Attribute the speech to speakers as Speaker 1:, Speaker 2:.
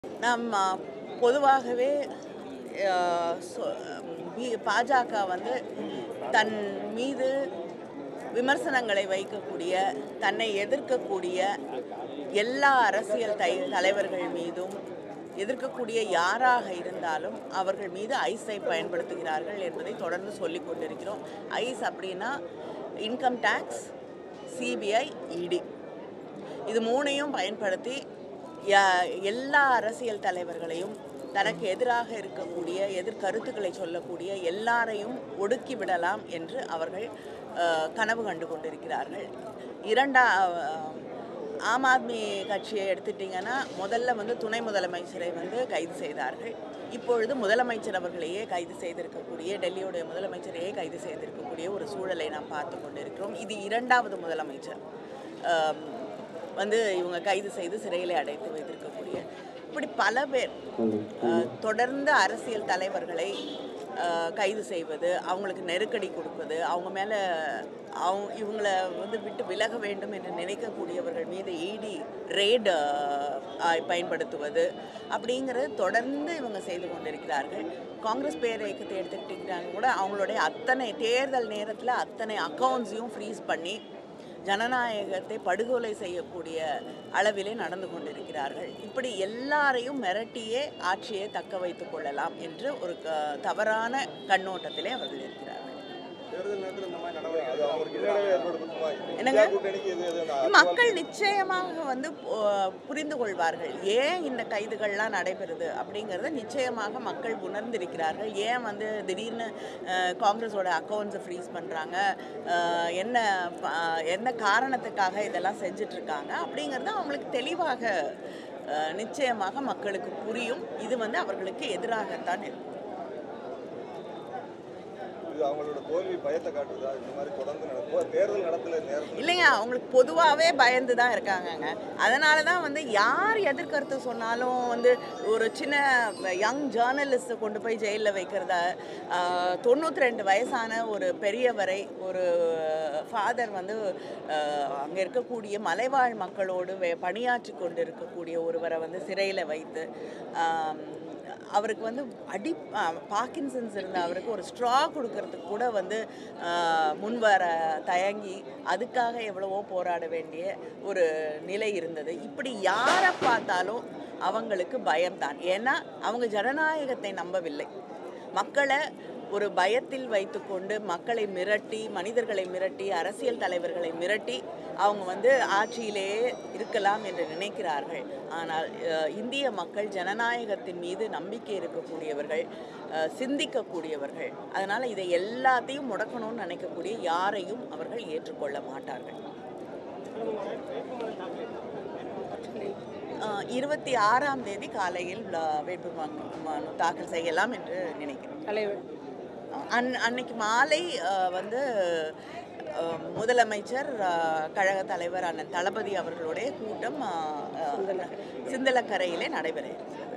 Speaker 1: நம்ம பொதுவாகவே அஹ், சொ- பி- பாஜக வந்து தன் மீது விமர்சனங்களை வைக்கக்கூடிய தன்னை எதிர்க்கக்கூடிய எல்லா அரசியல் தை தலைவர்கள் மீதும் எதிர்க்கக்கூடிய யாராக இருந்தாலும் அவர்கள் மீது ஐஸை பயன்படுத்துகிறார்கள் என்பதை தொடர்ந்து சொல்லிக் கொண்டிருக்கிறோம் ஐஸ் அப்படின்னா இன்கம் டேக்ஸ் சிபிஐ இடி இது மூணையும் பயன்படுத்தி ய- எல்லா அரசியல் தலைவர்களையும் தனக்கு எதிராக இருக்கக்கூடிய எதிர்கருத்துக்களை சொல்லக்கூடிய எல்லாரையும் ஒடுக்கி விடலாம் என்று அவர்கள் அஹ், கனவு கண்டு கொண்டிருக்கிறார்கள் இரண்டா அஹ், ஆம் ஆத்மி கட்சியை எடுத்துட்டிங்கன்னா முதல்ல வந்து துணை முதலமைச்சரை வந்து கைது செய்தார்கள் இப்பொழுது முதலமைச்சர் அவர்களையே கைது செய்திருக்கக்கூடிய டெல்லியுடைய முதலமைச்சரையே கைது செய்திருக்கக்கூடிய ஒரு சூழலை நாம் பார்த்து கொண்டிருக்கிறோம் இது இரண்டாவது முதலமைச்சர் ஆம், வந்து இவங்க கைது செய்து சிறையிலே அடைத்து வைத்திருக்கக்கூடிய இப்படி பல பேர் அஹ், தொடர்ந்து அரசியல் தலைவர்களை அஹ், கைது செய்வது அவங்களுக்கு நெருக்கடி கொடுப்பது அவங்க மேலே அவங்க இவங்கள வந்து விட்டு விலக வேண்டும் என்று நினைக்கக்கூடியவர்கள் மீது இடி ரெய்ட் பயன்படுத்துவது அப்படிங்கிறது தொடர்ந்து இவங்க செய்து கொண்டிருக்கிறார்கள் காங்கிரஸ் பேர் இயக்கத்தை எடுத்துக்கிட்டிங்கன்னா கூட அவங்களுடைய அத்தனை தேர்தல் நேரத்தில் அத்தனை அக்கௌண்ட்ஸையும் ஃப்ரீஸ் பண்ணி ஜனநாயகத்தை படுகொலை செய்யக்கூடிய அளவிலே நடந்து கொண்டிருக்கிறார்கள் இப்படி எல்லாரையும் மிரட்டியே ஆட்சியை தக்க வைத்துக் கொள்ளலாம் என்று ஒரு க- தவறான கண்ணோட்டத்திலே அவர்கள் இருக்கிறார்கள்
Speaker 2: தேர்தல் நேரத்தில் இந்த மாதிரி நடவடிக்கை அது அவங்களுக்கு பின்னடைவை ஏற்படுத்துமா
Speaker 1: என்னங்க?
Speaker 2: இந்தியா கூட்டணிக்கு இது இது அந்த
Speaker 1: மக்கள் நிச்சயமாக வந்து அஹ், புரிந்து கொள்வார்கள் ஏன் இந்த கைதுகள்லாம் நடைபெறுது அப்படிங்கிறத நிச்சயமாக மக்கள் உணர்ந்திருக்கிறார்கள் ஏன் வந்து திடீர்னு அஹ், காங்கிரஸோட அக்கௌண்ட்ஸை ஃப்ரீஸ் பண்ணுறாங்க என்ன ப- என்ன காரணத்துக்காக இதெல்லாம் செஞ்சுட்டு இருக்காங்க அப்படிங்கிறது அவங்களுக்கு தெளிவாக அஹ், நிச்சயமாக மக்களுக்கு புரியும் இது வந்து அவர்களுக்கு எதிராகத்தான் இருக்கும்
Speaker 2: இது அவங்களோட தோல்வி பயத்தை காட்டுதா இந்த மாதிரி தொடர்ந்து நடக்கும் தேர்தல் நடத்தல நேரத்தில்
Speaker 1: இல்லைங்க அவங்களுக்கு பொதுவாகவே பயந்து தான் இருக்காங்கங்க அதனால தான் வந்து யார் எதிர்கருத்து சொன்னாலும் வந்து ஒரு சின்ன யங் ஜேர்னலிஸ்ட்டை கொண்டு போய் ஜெயிலில் வைக்கிறத தொண்ணூற்றி ரெண்டு வயசான ஒரு பெரியவரை ஒரு ஃபாதர் வந்து அங்கே இருக்கக்கூடிய மலைவாழ் மக்களோடு வே- பணியாற்றி கொண்டு இருக்கக்கூடிய ஒருவரை வந்து சிறையில் வைத்து ஆம், அவருக்கு வந்து அடி பாக்கின்சன்ஸ் இருந்த அவருக்கு ஒரு ஸ்ட்ரா கொடுக்கறதுக்கு கூட வந்து ஆஹ், முன்வர தயங்கி அதுக்காக எவ்வளவோ போராட வேண்டிய ஒரு நிலை இருந்தது இப்படி யாரை பார்த்தாலும் அவங்களுக்கு பயம்தான் ஏன்னா அவங்க ஜனநாயகத்தை நம்பவில்லை மக்களை ஒரு பயத்தில் வைத்துக்கொண்டு மக்களை மிரட்டி மனிதர்களை மிரட்டி அரசியல் தலைவர்களை மிரட்டி அவங்க வந்து ஆட்சியிலேயே இருக்கலாம் என்று நினைக்கிறார்கள் ஆனால் அஹ், இந்திய மக்கள் ஜனநாயகத்தின் மீது நம்பிக்கை இருக்கக்கூடியவர்கள் அஹ், சிந்திக்கக்கூடியவர்கள் அதனால் இதை எல்லாத்தையும் முடக்கணும்னு நினைக்கக்கூடிய யாரையும் அவர்கள் ஏற்றுக்கொள்ள மாட்டார்கள் அஹ், இருபத்தி ஆறாம் தேதி காலையில் அஹ், வேட்புமனு மனு தாக்கல் செய்யலாம் என்று நினைக்கிறேன்
Speaker 3: தலைவர்
Speaker 1: அன் அன்னைக்கு மாலை அஹ், வந்து அஹ், முதலமைச்சர் அஹ், கழக தலைவர் அண்ணன் தளபதி அவர்களுடைய கூட்டம் அஹ், அஹ், சிந்தலக்கரையிலே நடைபெற இருக்கிறது